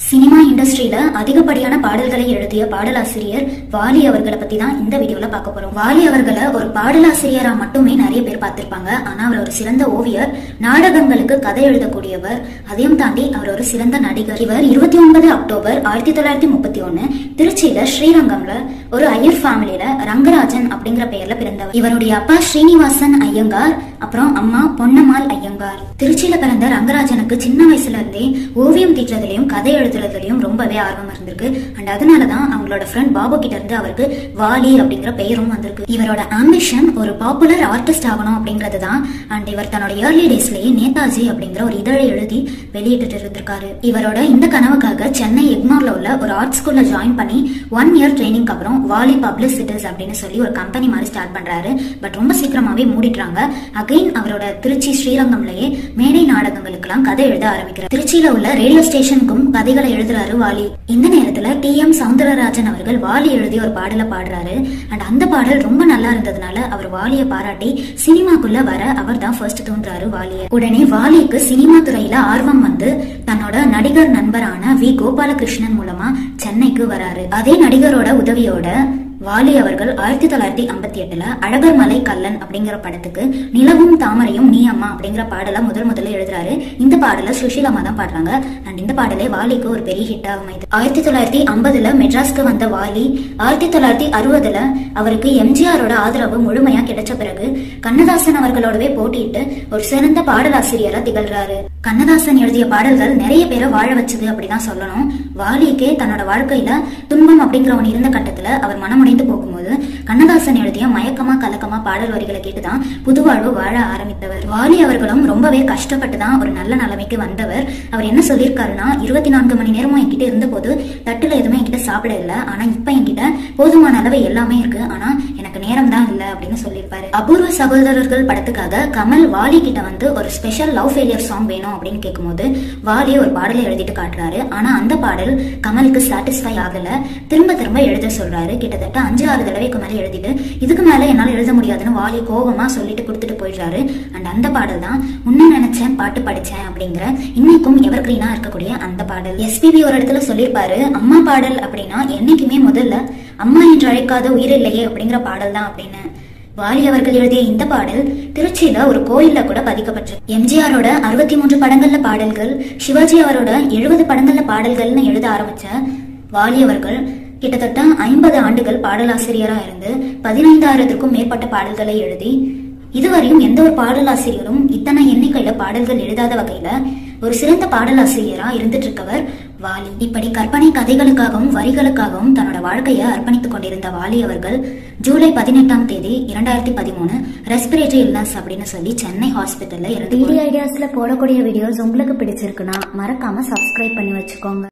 cinema இண்டஸ்ட்ரியில அதிகப்படியான பாடல்களை எழுதிய பாடலாசிரியர் வாலி அவர்களை பத்தி தான் இந்த வீடியோல பார்க்க போறோம் வாலி அவர்களை ஒரு பாடலாசிரியரா மட்டுமே நிறைய பேர் பார்த்திருப்பாங்க ஆனா அவர் ஒரு சிறந்த ஓவியர் நாடகங்களுக்கு கதை எழுதக்கூடியவர் அதையும் தாண்டி அவர் ஒரு சிறந்த நடிகர் இவர் இருபத்தி ஒன்பது அக்டோபர் ஆயிரத்தி தொள்ளாயிரத்தி முப்பத்தி ஒன்னு திருச்சியில ஸ்ரீரங்கம்ல ஒரு ஐயர் ஃபேமிலியில ரங்கராஜன் அப்படிங்கிற பெயர்ல பிறந்தவர் இவருடைய அப்பா ஸ்ரீனிவாசன் ஐயங்கார் அப்புறம் அம்மா பொன்னம்மாள் ஐயங்கார் திருச்சியில பிறந்த ரங்கராஜனுக்கு சின்ன வயசுல இருந்தே ஓவியம் தீட்டுறதுலயும் கதை எழுதுறதுலயும் ரொம்பவே ஆர்வம் இருந்திருக்கு அண்ட் அதனாலதான் அவங்களோட ஃப்ரெண்ட் பாபு கிட்ட இருந்து அவருக்கு வாலி அப்படிங்கிற பெயரும் வந்திருக்கு இவரோட ஆம்பிஷன் ஒரு பாப்புலர் ஆர்டிஸ்ட் ஆகணும் அப்படிங்கிறது தான் அண்ட் இவர் தன்னோட இயர்லி டேஸ்லயே நேதாஜி அப்படிங்கிற ஒரு இதழை எழுதி வெளியிட்டு இருந்திருக்காரு இவரோட இந்த கனவுக்காக சென்னை எக்மோர்ல உள்ள ஒரு ஆர்ட் ஸ்கூல்ல ஜாயின் பண்ணி ஒன் இயர் ட்ரைனிங்க்கு அப்புறம் வாலி பப்ளிசிட்டிஸ் அப்படின்னு சொல்லி ஒரு கம்பெனி மாதிரி ஸ்டார்ட் பண்றாரு பட் ரொம்ப சீக்கிரமாவே மூடிடுறாங்க அகைன் அவரோட திருச்சி ஸ்ரீரங்கம்லயே மேடை நாடகங்களுக்கெல்லாம் கதை எழுத ஆரம்பிக்கிறார் திருச்சியில உள்ள ரேடியோ ஸ்டேஷனுக்கும் கதைகளை எழுதுறாரு வாலி இந்த நேரத்துல டி எம் சவுந்தரராஜன் அவர்கள் வாலி எழுதி ஒரு பாடலை பாடுறாரு அண்ட் அந்த பாடல் ரொம்ப நல்லா இருந்ததுனால அவர் வாலியை பாராட்டி சினிமாக்குள்ள வர அவர் தான் ஃபர்ஸ்ட் தோன்றாரு வாலிய உடனே வாலிக்கு சினிமா துறையில ஆர்வம் வந்து தன்னோட நடிகர் நண்பரான வி கோபாலகிருஷ்ணன் மூலமா சென்னைக்கு வராரு அதே நடிகரோட உதவியோட வாலி அவர்கள் ஆயிரத்தி தொள்ளாயிரத்தி ஐம்பத்தி எட்டுல அழகர் மலை கல்லன் அப்படிங்கிற படத்துக்கு நிலவும் தாமரையும் நீ அம்மா அப்படிங்கிற பாடலை முதல் முதல்ல எழுதுறாரு இந்த பாடலை சுஷீலாமா தான் பாடுறாங்க அண்ட் இந்த பாடலே வாலிக்கு ஒரு பெரிய ஹிட்டாக அமைது ஆயிரத்தி தொள்ளாயிரத்தி ஐம்பதுல மெட்ராஸ்க்கு வந்த வாலி ஆயிரத்தி தொள்ளாயிரத்தி அறுபதுல அவருக்கு எம்ஜிஆரோட ஆதரவு முழுமையா கிடைச்ச பிறகு கண்ணதாசன் அவர்களோடவே போட்டியிட்டு ஒரு சிறந்த பாடலாசிரியரா திகழ்றாரு கண்ணதாசன் எழுதிய பாடல்கள் நிறைய பேரை வாழ வச்சது அப்படிதான் சொல்லணும் வாலிக்கே தன்னோட வாழ்க்கையில துன்பம் அப்படிங்கிற ஒன்று இருந்த கட்டத்துல அவர் மனமுடைந்து போகும்போது கண்ணதாசன் எழுதிய மயக்கமா கலக்கமா பாடல் வரிகளை கேட்டுதான் புதுவாழ்வு வாழ ஆரம்பித்தவர் வாலி அவர்களும் ரொம்பவே கஷ்டப்பட்டு தான் ஒரு நல்ல நிலைமைக்கு வந்தவர் அவர் என்ன சொல்லியிருக்காருன்னா இருபத்தி நான்கு மணி நேரமும் என்கிட்ட இருந்தபோது தட்டுல எதுவுமே என்கிட்ட சாப்பிட இல்லை ஆனா இப்ப என்கிட்ட போதுமான அளவு எல்லாமே இருக்கு ஆனா எனக்கு நேரம் தான் இல்லை அப்படின்னு சொல்லியிருப்பாரு அபூர்வ சகோதரர்கள் படத்துக்காக கமல் வாலி கிட்ட வந்து ஒரு ஸ்பெஷல் லவ் ஃபெயிலியர் சாங் வேணும் அப்படின்னு கேட்கும்போது வாலி ஒரு பாடலை எழுதிட்டு காட்டுறாரு ஆனா அந்த பாடல் கமலுக்கு சாட்டிஸ்ஃபை ஆகல திரும்ப திரும்ப எழுத சொல்றாரு கிட்டத்தட்ட அஞ்சு ஆறு தடவைக்கு மேல எழுதிட்டு இதுக்கு மேல என்னால எழுத முடியாதுன்னு வாலி கோபமா சொல்லிட்டு கொடுத்துட்டு போயிடுறாரு அண்ட் அந்த பாடல் தான் உன்ன நினைச்சேன் பாட்டு படிச்சேன் அப்படிங்கிற இன்னைக்கும் எவர் கிரீனா இருக்கக்கூடிய அந்த பாடல் எஸ்பிபி ஒரு இடத்துல சொல்லியிருப்பாரு அம்மா பாடல் அப்படின்னா என்னைக்குமே முதல்ல அம்மா என்று அழைக்காத உயிரில்லையே அப்படிங்கிற பாடல் தான் அப்படின்னு வாலி அவர்கள் எழுதிய இந்த பாடல் திருச்சியில ஒரு கோயில்ல கூட பதிக்கப்பட்டு எம்ஜிஆரோட அறுபத்தி மூன்று படங்கள்ல பாடல்கள் சிவாஜி அவரோட எழுபது படங்கள்ல பாடல்கள்னு எழுத ஆரம்பிச்ச வாலி அவர்கள் கிட்டத்தட்ட ஐம்பது ஆண்டுகள் பாடலாசிரியரா இருந்து பதினைந்தாயிரத்திற்கும் மேற்பட்ட பாடல்களை எழுதி இதுவரையும் எந்த ஒரு பாடலாசிரியரும் இத்தனை எண்ணிக்கையில பாடல்கள் எழுதாத வகையில ஒரு சிறந்த பாடலாசிரியரா இருந்துட்டு இருக்கவர் வாலி இப்படி கற்பனை கதைகளுக்காகவும் வரிகளுக்காகவும் தன்னோட வாழ்க்கையை அர்ப்பணித்துக் கொண்டிருந்த வாலி அவர்கள் ஜூலை பதினெட்டாம் தேதி இரண்டாயிரத்தி பதிமூணு ரெஸ்பிரேட்டரி இல்னஸ் அப்படின்னு சொல்லி சென்னை ஹாஸ்பிட்டல்ல இருந்து ஐடியாஸ்ல போடக்கூடிய வீடியோஸ் உங்களுக்கு பிடிச்சிருக்குன்னா மறக்காம சப்ஸ்கிரைப் பண்ணி வச்சுக்கோங்க